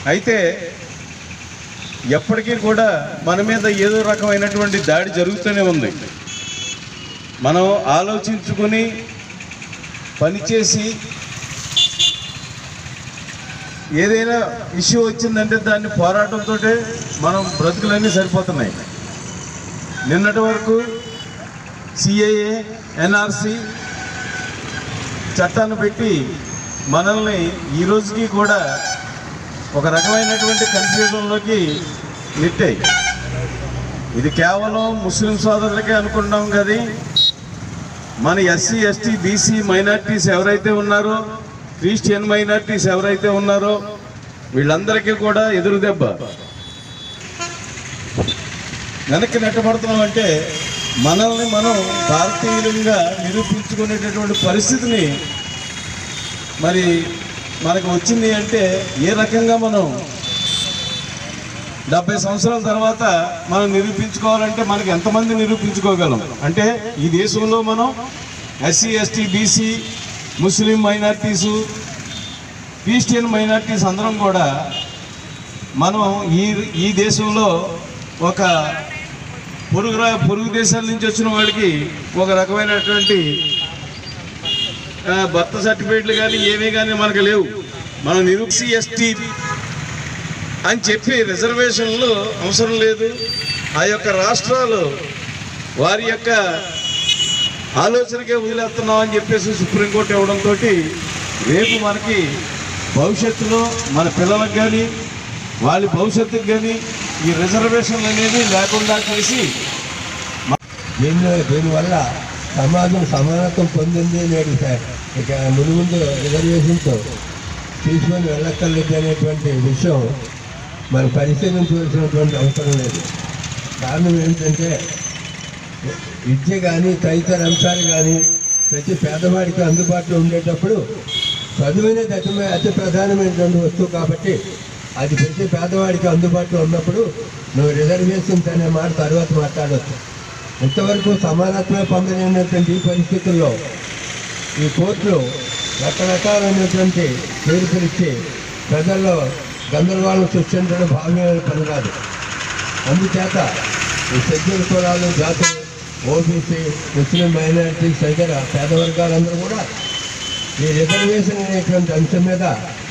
అయితే ఎప్పటికీ కూడా మన మీద ఏదో రకమైనటువంటి దాడి జరుగుతూనే ఉంది మనం ఆలోచించుకొని పనిచేసి ఏదైనా ఇష్యూ వచ్చిందంటే దాన్ని పోరాటంతో మనం బ్రతుకులన్నీ సరిపోతున్నాయి నిన్నటి వరకు సిఏఏ ఎన్ఆర్సి చట్టాన్ని పెట్టి మనల్ని ఈ రోజుకి కూడా ఒక రకమైనటువంటి కన్ఫ్యూజన్లోకి నెట్టాయి ఇది కేవలం ముస్లిం సోదరులకే అనుకుంటాం కానీ మన ఎస్సీ ఎస్టీ బీసీ మైనార్టీస్ ఎవరైతే ఉన్నారో క్రిస్టియన్ మైనార్టీస్ ఎవరైతే ఉన్నారో వీళ్ళందరికీ కూడా ఎదురు దెబ్బ వెనక్కి నెట్టబడుతున్నాం అంటే మనల్ని మనం భారతీయులంగా నిరూపించుకునేటటువంటి పరిస్థితిని మరి మనకు వచ్చింది అంటే ఏ రకంగా మనం డెబ్బై సంవత్సరాల తర్వాత మనం నిరూపించుకోవాలంటే మనకి ఎంతమంది నిరూపించుకోగలం అంటే ఈ దేశంలో మనం ఎస్సీ ఎస్టీ బీసీ ముస్లిం మైనార్టీసు క్రిస్టియన్ మైనార్టీస్ అందరం కూడా మనం ఈ ఈ దేశంలో ఒక పొరుగు రా- పొరుగు దేశాల నుంచి వచ్చిన వాళ్ళకి ఒక రకమైనటువంటి ఆ, బర్త్ సర్టిఫికేట్లు కానీ ఏమీ కానీ మనకు లేవు మనం నిరుక్సి ఎస్టీ అని చెప్పి రిజర్వేషన్లు అవసరం లేదు ఆ యొక్క రాష్ట్రాలు వారి యొక్క ఆలోచనకే వదిలేస్తున్నాం అని చెప్పేసి సుప్రీంకోర్టు ఇవ్వడంతో రేపు మనకి భవిష్యత్తులో మన పిల్లలకు కానీ వాళ్ళ భవిష్యత్తుకు కానీ ఈ రిజర్వేషన్లు అనేది లేకుండా చేసి దీనిలో దీనివల్ల సమాజం సమానత్వం పొందింది నేడు స- ఇక ముందు ముందు రిజర్వేషన్స్ తీసుకొని వెళ్ళక్కర్లేదు అనేటువంటి విషయం మనం పరిశీలించవలసినటువంటి అవసరం లేదు కారణం ఏంటంటే విద్య కానీ తదితర అంశాలు కానీ ప్రతి పేదవాడికి అందుబాటులో ఉండేటప్పుడు చదువునేది అతి అతి ప్రధానమైనటువంటి వస్తువు కాబట్టి అది ప్రతి పేదవాడికి అందుబాటులో ఉన్నప్పుడు నువ్వు రిజర్వేషన్స్ అనే మాట తర్వాత మాట్లాడవచ్చు ఇంతవరకు సమానత్వమే పొందలేనటువంటి ఈ పరిస్థితుల్లో ఈ కోర్టులు రకరకాలైనటువంటి తీర్పులు ఇచ్చి ప్రజల్లో గందరగోళం సృష్టించడం భావ్యమైన పని కాదు అందుచేత ఈ షెడ్యూల్ కులాలు జాతులు ఓబీసీ ముస్లిం మైనారిటీస్ దగ్గర పేద వర్గాలందరూ కూడా ఈ రిజర్వేషన్ అనేటువంటి అంశం మీద